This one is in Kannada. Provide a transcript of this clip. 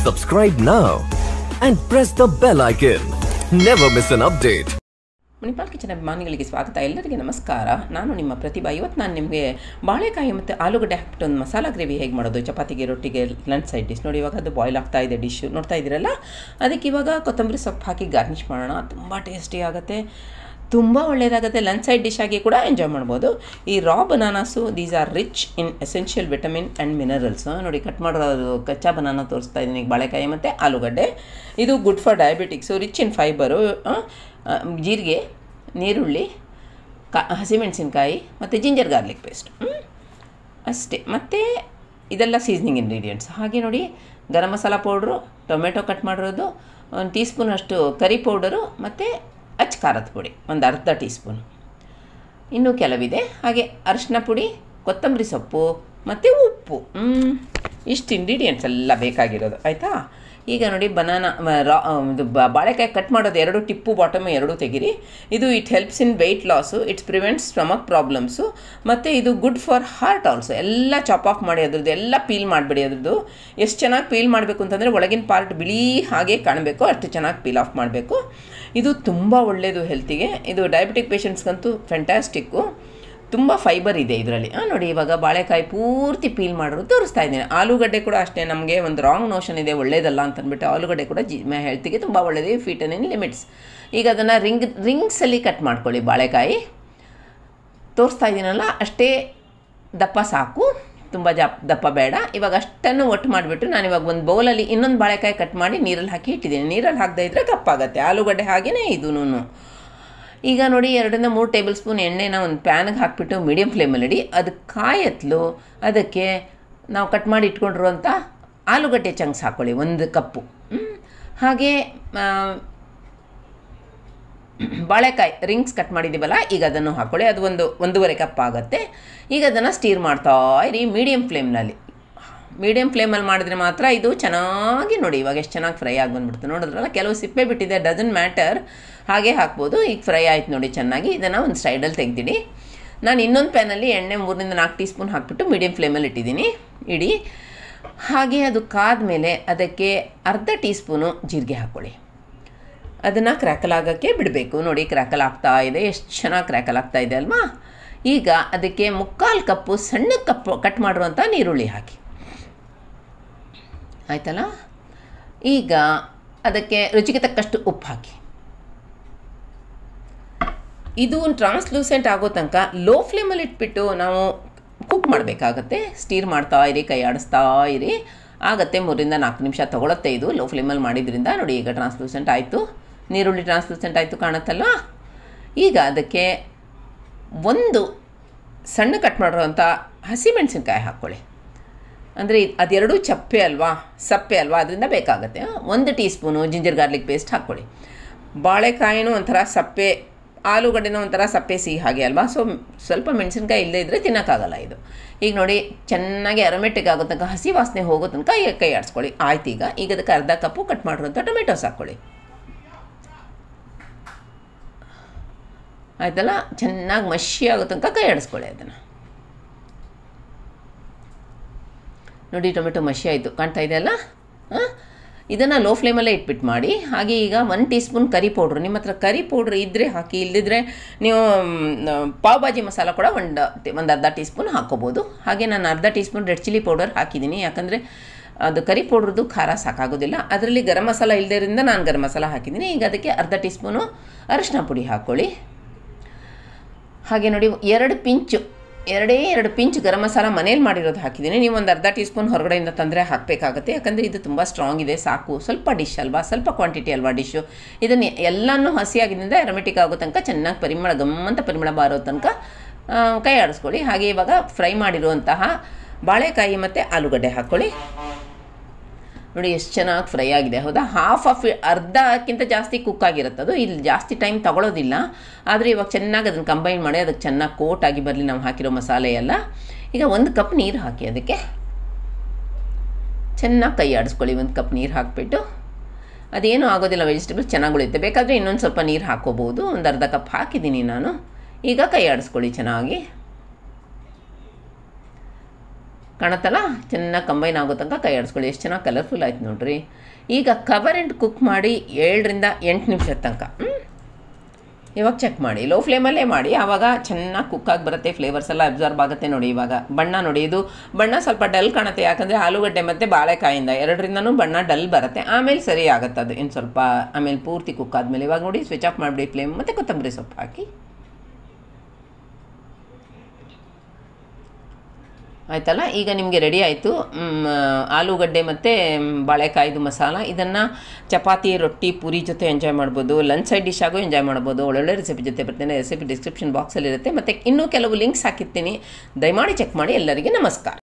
Subscribe now and press the bell icon. Never miss an update. Manipal kitchen ಅಭಿಮಾನಿಗಳಿಗೆ ಸ್ವಾಗತ ಎಲ್ಲರಿಗೆ ನಮಸ್ಕಾರ ನಾನು ನಿಮ್ಮ ಪ್ರತಿಭಾ ಇವತ್ತು ನಾನು ನಿಮಗೆ ಬಾಳೆಕಾಯಿ ಮತ್ತು ಆಲೂಗಡ್ಡೆ ಹಾಕ್ಬಿಟ್ಟು ಒಂದು ಮಸಾಲ ಗ್ರೇವಿ ಹೇಗೆ ಮಾಡೋದು ಚಪಾತಿಗೆ ರೊಟ್ಟಿಗೆ ಲಂಚ್ ಸೈಡ್ ಡಿಶ್ ನೋಡಿ ಇವಾಗ ಅದು ಬಾಯ್ಲ್ ಆಗ್ತಾ ಇದೆ ಡಿಶ್ಶು ನೋಡ್ತಾ ಇದ್ದೀರಲ್ಲ ಅದಕ್ಕೆ ಇವಾಗ ಕೊತ್ತಂಬರಿ ಸೊಪ್ಪು ಹಾಕಿ ಗಾರ್ನಿಷ್ ಮಾಡೋಣ ತುಂಬ ಟೇಸ್ಟಿ ಆಗುತ್ತೆ ತುಂಬ ಒಳ್ಳೆಯದಾಗುತ್ತೆ ಲಂಚ್ ಸೈಡ್ ಡಿಶ್ ಆಗಿ ಕೂಡ ಎಂಜಾಯ್ ಮಾಡ್ಬೋದು ಈ raw bananas these are rich in essential vitamin and minerals ನೋಡಿ ಕಟ್ ಮಾಡೋದು ಕಚ್ಚಾ ಬನಾನ ತೋರಿಸ್ತಾ ಇದ್ದೀನಿ ಈಗ ಬಾಳೆಕಾಯಿ ಮತ್ತು ಆಲೂಗಡ್ಡೆ ಇದು good for diabetics rich in fibre ಜೀರಿಗೆ ನೀರುಳ್ಳಿ ಕಾ ಹಸಿಮೆಣಸಿನ್ಕಾಯಿ ಮತ್ತು ಜಿಂಜರ್ ಗಾರ್ಲಿಕ್ ಪೇಸ್ಟ್ ಅಷ್ಟೇ ಮತ್ತು ಇದೆಲ್ಲ ಸೀಸ್ನಿಂಗ್ ಇಂಗ್ರೀಡಿಯೆಂಟ್ಸ್ ಹಾಗೆ ನೋಡಿ garam masala powder tomato cut ಮಾಡಿರೋದು ಒಂದು ಟೀ ಸ್ಪೂನ್ ಅಷ್ಟು ಕರಿ ಪೌಡರು ಮತ್ತು ಅಚ್ಚ ಖಾರದ ಪುಡಿ ಒಂದು ಅರ್ಧ ಟೀ ಸ್ಪೂನ್ ಇನ್ನೂ ಕೆಲವಿದೆ ಹಾಗೆ ಅರಿಶಿನ ಪುಡಿ ಕೊತ್ತಂಬರಿ ಸೊಪ್ಪು ಮತ್ತು ಉಪ್ಪು ಹ್ಮ್. ಇಷ್ಟು ಇಂಗ್ರೀಡಿಯೆಂಟ್ಸ್ ಎಲ್ಲ ಬೇಕಾಗಿರೋದು ಆಯಿತಾ ಈಗ ನೋಡಿ ಬನಾನಾ ರಾ ಇದು ಬ- ಬಾಳೆಕಾಯಿ ಕಟ್ ಮಾಡೋದು ಎರಡು ಟಿಪ್ಪು ಬಾಟಮ್ ಎರಡೂ ತೆಗಿರಿ ಇದು it helps in weight loss it's prevents stomach problems ಮತ್ತು ಇದು ಗುಡ್ ಫಾರ್ ಹಾರ್ಟ್ ಆಲ್ಸೋ ಎಲ್ಲ ಚಾಪ್ ಆಫ್ ಮಾಡಿ ಅದ್ರದ್ದು ಎಲ್ಲ ಪೀಲ್ ಮಾಡಿಬಿಡಿ ಅದ್ರದ್ದು ಎಷ್ಟು ಚೆನ್ನಾಗಿ ಪೀಲ್ ಮಾಡಬೇಕು ಅಂತಂದರೆ ಒಳಗಿನ ಪಾರ್ಟ್ ಬಿಳಿ ಹಾಗೆ ಕಾಣಬೇಕು ಅಷ್ಟು ಚೆನ್ನಾಗಿ ಪೀಲ್ ಆಫ್ ಮಾಡಬೇಕು ಇದು ತುಂಬ ಒಳ್ಳೆಯದು ಹೆಲ್ತಿಗೆ ಇದು ಡಯಾಬಿಟಿಕ್ ಪೇಷಂಟ್ಸ್ಗಂತೂ ಫ್ಯಾಂಟಾಸ್ಟಿಕ್ಕು ತುಂಬ ಫೈಬರ್ ಇದೆ ಇದರಲ್ಲಿ ನೋಡಿ ಇವಾಗ ಬಾಳೆಕಾಯಿ ಪೂರ್ತಿ ಪೀಲ್ ಮಾಡೋದು ತೋರಿಸ್ತಾ ಇದ್ದೀನಿ ಆಲೂಗಡ್ಡೆ ಕೂಡ ಅಷ್ಟೇ ನಮಗೆ ಒಂದು ರಾಂಗ್ ನೋಷನ್ ಇದೆ ಒಳ್ಳೇದಲ್ಲ ಅಂತ ಅಂದ್ಬಿಟ್ಟು ಆಲೂಗಡ್ಡೆ ಕೂಡ ಜಿ ಹೆಲ್ತಿಗೆ ತುಂಬ ಒಳ್ಳೆಯದು ಫೀಟನ್ ಇನ್ ಲಿಮಿಟ್ಸ್ ಈಗ ಅದನ್ನು ರಿಂಗ್ ರಿಂಗ್ಸಲ್ಲಿ ಕಟ್ ಮಾಡ್ಕೊಳ್ಳಿ ಬಾಳೆಕಾಯಿ ತೋರಿಸ್ತಾ ಇದ್ದೀನಲ್ಲ ಅಷ್ಟೇ ದಪ್ಪ ಸಾಕು ತುಂಬ ಜಪ್ ದಪ್ಪ ಬೇಡ ಇವಾಗ ಅಷ್ಟನ್ನು ಒಟ್ಟು ಮಾಡಿಬಿಟ್ಟು ನಾನು ಇವಾಗ ಒಂದು ಬೌಲಲ್ಲಿ ಇನ್ನೊಂದು ಬಾಳೆಕಾಯಿ ಕಟ್ ಮಾಡಿ ನೀರಲ್ಲಿ ಹಾಕಿ ಇಟ್ಟಿದ್ದೀನಿ ನೀರಲ್ಲಿ ಹಾಕದೇ ಇದ್ದರೆ ಕಪ್ಪಾಗತ್ತೆ ಆಲೂಗಡ್ಡೆ ಹಾಗೆಯೇ ಇದೂ ಈಗ ನೋಡಿ ಎರಡರಿಂದ ಮೂರು ಟೇಬಲ್ ಸ್ಪೂನ್ ಎಣ್ಣೆನ ಒಂದು ಪ್ಯಾನ್ಗೆ ಹಾಕಿಬಿಟ್ಟು ಮೀಡಿಯಮ್ ಫ್ಲೇಮಲ್ಲಿ ಇಡಿ ಅದು ಕಾಯತ್ಲು ಅದಕ್ಕೆ ನಾವು ಕಟ್ ಮಾಡಿ ಇಟ್ಕೊಂಡಿರುವಂಥ ಆಲೂಗಡ್ಡೆ ಚಂಕ್ಸ್ ಹಾಕ್ಕೊಳ್ಳಿ ಒಂದು ಕಪ್ಪು ಹ್ಮ್. ಹಾಗೆ ಆ, ಬಾಳೆಕಾಯಿ ರಿಂಗ್ಸ್ ಕಟ್ ಮಾಡಿದ್ದೀವಲ್ಲ ಈಗ ಅದನ್ನು ಹಾಕ್ಕೊಳ್ಳಿ ಅದು ಒಂದು ಒಂದೂವರೆ ಕಪ್ ಆಗುತ್ತೆ ಈಗ ಅದನ್ನು ಸ್ಟೀರ್ ಮಾಡ್ತಾ ಇರಿ ಮೀಡಿಯಮ್ ಫ್ಲೇಮ್ನಲ್ಲಿ ಮೀಡಿಯಮ್ ಫ್ಲೇಮಲ್ಲಿ ಮಾಡಿದ್ರೆ ಮಾತ್ರ ಇದು ಚೆನ್ನಾಗಿ ನೋಡಿ ಇವಾಗ ಎಷ್ಟು ಚೆನ್ನಾಗಿ ಫ್ರೈ ಆಗಿ ಬಂದ್ಬಿಡ್ತು ನೋಡಿದ್ರಲ್ಲ ಕೆಲವು ಸಿಪ್ಪೆ ಬಿಟ್ಟಿದೆ ಡಸನ್ ಮ್ಯಾಟರ್ ಹಾಗೆ ಹಾಕ್ಬೋದು ಈಗ ಫ್ರೈ ಆಯ್ತು ನೋಡಿ ಚೆನ್ನಾಗಿ ಇದನ್ನು ಒಂದು ಸೈಡಲ್ಲಿ ತೆಗ್ದಿಡಿ ನಾನು ಇನ್ನೊಂದು ಪ್ಯಾನಲ್ಲಿ ಎಣ್ಣೆ ಮೂರರಿಂದ ನಾಲ್ಕು ಟೀ ಸ್ಪೂನ್ ಹಾಕ್ಬಿಟ್ಟು ಮೀಡಿಯಮ್ ಫ್ಲೇಮಲ್ಲಿ ಇಟ್ಟಿದ್ದೀನಿ ಇಡಿ ಹಾಗೆ ಅದು ಕಾದ್ಮೇಲೆ ಅದಕ್ಕೆ ಅರ್ಧ ಟೀ ಸ್ಪೂನು ಜೀರಿಗೆ ಹಾಕ್ಕೊಳ್ಳಿ ಅದನ್ನು ಕ್ರ್ಯಾಕಲ್ ಆಗೋಕ್ಕೆ ಬಿಡಬೇಕು ನೋಡಿ ಕ್ರ್ಯಾಕಲ್ ಆಗ್ತಾ ಇದೆ ಎಷ್ಟು ಚೆನ್ನಾಗಿ ಕ್ರ್ಯಾಕಲ್ ಆಗ್ತಾ ಇದೆ ಅಲ್ವಾ ಈಗ ಅದಕ್ಕೆ ಮುಕ್ಕಾಲು ಕಪ್ಪು ಸಣ್ಣ ಕಪ್ಪು ಕಟ್ ಮಾಡಿರುವಂಥ ನೀರುಳ್ಳಿ ಹಾಕಿ ಆಯ್ತಲ್ಲ ಈಗ ಅದಕ್ಕೆ ರುಚಿಗೆ ತಕ್ಕಷ್ಟು ಉಪ್ಪು ಹಾಕಿ ಇದು ಟ್ರಾನ್ಸ್ಲೂಸೆಂಟ್ ಆಗೋ ತನಕ ಲೋ ಫ್ಲೇಮಲ್ಲಿ ಇಟ್ಬಿಟ್ಟು ನಾವು ಕುಕ್ ಮಾಡಬೇಕಾಗತ್ತೆ ಸ್ಟೀರ್ ಮಾಡ್ತಾ ಇರಿ ಕೈ ಆಡಿಸ್ತಾ ಇರಿ ಆಗತ್ತೆ ಮೂರರಿಂದ ನಾಲ್ಕು ನಿಮಿಷ ತೊಗೊಳತ್ತೆ ಇದು ಲೋ ಫ್ಲೇಮಲ್ಲಿ ಮಾಡಿದ್ರಿಂದ ನೋಡಿ ಈಗ ಟ್ರಾನ್ಸ್ಲೂಸೆಂಟ್ ಆಯಿತು ನೀರುಳ್ಳಿ ಟ್ರಾನ್ಸ್ಲೂಸೆಂಟ್ ಆಯಿತು ಕಾಣುತ್ತಲ್ವಾ ಈಗ ಅದಕ್ಕೆ ಒಂದು ಸಣ್ಣ ಕಟ್ ಮಾಡಿರೋಂಥ ಹಸಿಮೆಣಸಿನ್ಕಾಯಿ ಹಾಕ್ಕೊಳ್ಳಿ ಅಂದರೆ ಅದೆರಡೂ ಚಪ್ಪೆ ಅಲ್ವಾ ಸಪ್ಪೆ ಅಲ್ವಾ ಅದರಿಂದ ಬೇಕಾಗುತ್ತೆ ಒಂದು teaspoon ginger garlic paste ಹಾಕ್ಕೊಳ್ಳಿ ಬಾಳೆಕಾಯಿನೂ ಒಂಥರ ಸಪ್ಪೆ ಆಲೂಗಡ್ಡೆನೂ ಒಂಥರ ಸಪ್ಪೆ ಸಿಹಿ ಹಾಗೆ ಅಲ್ವಾ ಸೊ ಸ್ವಲ್ಪ ಮೆಣಸಿನ್ಕಾಯಿ ಇಲ್ಲದೇ ಇದ್ದರೆ ತಿನ್ನೋಕ್ಕಾಗಲ್ಲ ಇದು ಈಗ ನೋಡಿ ಚೆನ್ನಾಗಿ ಅರೋಮೆಟಿಕ್ ಆಗೋ ತನಕ ಹಸಿ ವಾಸನೆ ಹೋಗೋ ತನಕ ಈ ಕೈ ಆಡಿಸ್ಕೊಳ್ಳಿ ಆಯ್ತು ಈಗ ಈಗ ಅದಕ್ಕೆ ಅರ್ಧ ಕಪ್ಪು ಕಟ್ ಮಾಡಿರೋಂಥ ಟೊಮೆಟೊಸ್ ಹಾಕ್ಕೊಳ್ಳಿ ಆಯ್ತಲ್ಲ ಚೆನ್ನಾಗಿ ಮಷಿ ಆಗೋ ತನಕ ಕೈ ಆಡಿಸ್ಕೊಳ್ಳಿ ಅದನ್ನು ನೋಡಿ ಟೊಮೆಟೊ ಮಷಿ ಆಯಿತು ಕಾಣ್ತಾ ಇದೆಯಲ್ಲ ಇದನ್ನು ಲೋ ಫ್ಲೇಮಲ್ಲೇ ಇಟ್ಬಿಟ್ಟು ಮಾಡಿ ಹಾಗೆ ಈಗ one teaspoon curry powder ನಿಮ್ಮ ಹತ್ರ ಕರಿ ಪೌಡ್ರ್ ಇದ್ದರೆ ಹಾಕಿ ಇಲ್ಲದಿದ್ದರೆ ನೀವು ಮ್, ಪಾವ್ ಭಾಜಿ ಮಸಾಲ ಕೂಡ ಒಂದು ಒಂದು ಅರ್ಧ ಟೀ ಸ್ಪೂನ್ ಹಾಕ್ಕೋಬೋದು ಹಾಗೆ ನಾನು ಅರ್ಧ teaspoon red chilli powder ಹಾಕಿದ್ದೀನಿ ಯಾಕಂದರೆ ಅದು ಕರಿ ಪೌಡ್ರದ್ದು ಖಾರ ಸಾಕಾಗೋದಿಲ್ಲ ಅದರಲ್ಲಿ ಗರಂ ಮಸಾಲ ಇಲ್ಲದರಿಂದ ನಾನು ಗರಂ ಮಸಾಲ ಹಾಕಿದ್ದೀನಿ ಈಗ ಅದಕ್ಕೆ ಅರ್ಧ ಟೀ ಸ್ಪೂನು ಅರಿಶಿನ ಪುಡಿ ಹಾಕ್ಕೊಳ್ಳಿ ಹಾಗೆ ನೋಡಿ ಎರಡು ಪಿಂಚು ಎರಡೇ ಎರಡು ಪಿಂಚ್ ಗರಂ ಮಸಾಲ ಮನೇಲಿ ಮಾಡಿರೋದು ಹಾಕಿದ್ದೀನಿ ನೀವು ಒಂದು ಅರ್ಧ ಟೀ ಸ್ಪೂನ್ ಹೊರಗಡೆಯಿಂದ ತಂದರೆ ಹಾಕಬೇಕಾಗುತ್ತೆ ಯಾಕಂದರೆ ಇದು ತುಂಬ ಸ್ಟ್ರಾಂಗ್ ಇದೆ ಸಾಕು ಸ್ವಲ್ಪ ಡಿಶ್ ಅಲ್ವಾ ಸ್ವಲ್ಪ ಕ್ವಾಂಟಿಟಿ ಅಲ್ವಾ ಡಿಶ್ಶು ಇದನ್ನು ಎಲ್ಲನೂ ಹಸಿಯಾಗಿದ್ದರಿಂದ ಅರೋಮೆಟಿಕ್ ಆಗೋ ತನಕ ಚೆನ್ನಾಗಿ ಪರಿಮಳ ಗಮ್ಮಂತ ಪರಿಮಳ ಬಾರೋ ತನಕ ಆ, ಕೈ ಆಡಿಸ್ಕೊಳ್ಳಿ ಹಾಗೆ ಇವಾಗ ಫ್ರೈ ಮಾಡಿರುವಂತಹ ಬಾಳೆಕಾಯಿ ಮತ್ತು ಆಲೂಗಡ್ಡೆ ಹಾಕ್ಕೊಳ್ಳಿ ನೋಡಿ ಎಷ್ಟು ಚೆನ್ನಾಗಿ ಫ್ರೈ ಆಗಿದೆ ಹೌದಾ ಹಾಫ್ ಆಫ್ ಅರ್ಧಕ್ಕಿಂತ ಜಾಸ್ತಿ ಕುಕ್ ಆಗಿರುತ್ತೆ ಅದು ಇಲ್ಲಿ ಜಾಸ್ತಿ ಟೈಮ್ ತಗೊಳ್ಳೋದಿಲ್ಲ ಆದರೆ ಇವಾಗ ಚೆನ್ನಾಗಿ ಅದನ್ನು ಕಂಬೈನ್ ಮಾಡಿ ಅದಕ್ಕೆ ಚೆನ್ನಾಗಿ ಕೋಟ್ ಆಗಿ ಬರಲಿ ನಾವು ಹಾಕಿರೋ ಮಸಾಲೆ ಎಲ್ಲ ಈಗ ಒಂದು ಕಪ್ ನೀರು ಹಾಕಿ ಅದಕ್ಕೆ ಚೆನ್ನಾಗಿ ಕೈ ಆಡಿಸ್ಕೊಳ್ಳಿ ಒಂದು ಕಪ್ ನೀರು ಹಾಕಿಬಿಟ್ಟು ಅದೇನೂ ಆಗೋದಿಲ್ಲ ವೆಜಿಟೇಬಲ್ಸ್ ಚೆನ್ನಾಗಿ ಉಳಿಯುತ್ತೆ ಬೇಕಾದರೆ ಇನ್ನೊಂದು ಸ್ವಲ್ಪ ನೀರು ಹಾಕ್ಕೋಬೋದು ಒಂದು ಅರ್ಧ ಕಪ್ ಹಾಕಿದ್ದೀನಿ ನಾನು ಈಗ ಕೈ ಆಡಿಸ್ಕೊಳ್ಳಿ ಚೆನ್ನಾಗಿ ಕಾಣತ್ತಲ್ಲ ಚೆನ್ನಾಗಿ ಕಂಬೈನ್ ಆಗೋ ತನಕ ಕೈ ಆಡಿಸ್ಕೊಳ್ಳಿ ಎಷ್ಟು ಚೆನ್ನಾಗಿ ಕಲರ್ಫುಲ್ ಆಯ್ತು ನೋಡ್ರಿ ಈಗ ಕವರ್ ಆ್ಯಂಡ್ ಕುಕ್ ಮಾಡಿ ಏಳರಿಂದ ಎಂಟು ನಿಮಿಷದ ತನಕ ಹ್ಮ್? ಇವಾಗ ಚೆಕ್ ಮಾಡಿ ಲೋ ಫ್ಲೇಮಲ್ಲೇ ಮಾಡಿ ಆವಾಗ ಚೆನ್ನಾಗಿ ಕುಕ್ಕಾಗಿ ಬರುತ್ತೆ ಫ್ಲೇವರ್ಸ್ ಎಲ್ಲ ಅಬ್ಸರ್ವ್ ಆಗುತ್ತೆ ನೋಡಿ ಇವಾಗ ಬಣ್ಣ ನೋಡಿ ಇದು ಬಣ್ಣ ಸ್ವಲ್ಪ ಡಲ್ ಕಾಣುತ್ತೆ ಯಾಕಂದರೆ ಆಲೂಗಡ್ಡೆ ಮತ್ತು ಬಾಳೆಕಾಯಿಂದ ಎರಡರಿಂದನೂ ಬಣ್ಣ ಡಲ್ ಬರುತ್ತೆ ಆಮೇಲೆ ಸರಿ ಆಗುತ್ತೆ ಅದು ಇನ್ನು ಸ್ವಲ್ಪ ಆಮೇಲೆ ಪೂರ್ತಿ ಕುಕ್ ಆದಮೇಲೆ ಇವಾಗ ನೋಡಿ ಸ್ವಿಚ್ ಆಫ್ ಮಾಡಿಬಿಡಿ ಫ್ಲೇಮ್ ಮತ್ತು ಕೊತ್ತಂಬರಿ ಸೊಪ್ಪು ಹಾಕಿ ಆಯ್ತಲ್ಲ ಈಗ ನಿಮಗೆ ರೆಡಿ ಆಯಿತು ಆಲೂಗಡ್ಡೆ ಮತ್ತು ಬಾಳೆಕಾಯ್ದು ಮಸಾಲ ಇದನ್ನು ಚಪಾತಿ ರೊಟ್ಟಿ ಪೂರಿ ಜೊತೆ ಎಂಜಾಯ್ ಮಾಡ್ಬೋದು ಲಂಚ್ ಸೈಡ್ ಡಿಶ್ ಆಗು ಎಂಜಾಯ್ ಮಾಡ್ಬೋದು ಒಳ್ಳೊಳ್ಳೆ ರೆಸಿಪಿ ಜೊತೆ ಬರ್ತೇನೆ ರೆಸಿಪಿ ಡಿಸ್ಕ್ರಿಪ್ಷನ್ ಬಾಕ್ಸಲ್ಲಿ ಇರುತ್ತೆ ಮತ್ತು ಇನ್ನೂ ಕೆಲವು ಲಿಂಕ್ಸ್ ಹಾಕಿರ್ತೀನಿ ದಯಮಾಡಿ ಚೆಕ್ ಮಾಡಿ ಎಲ್ಲರಿಗೆ ನಮಸ್ಕಾರ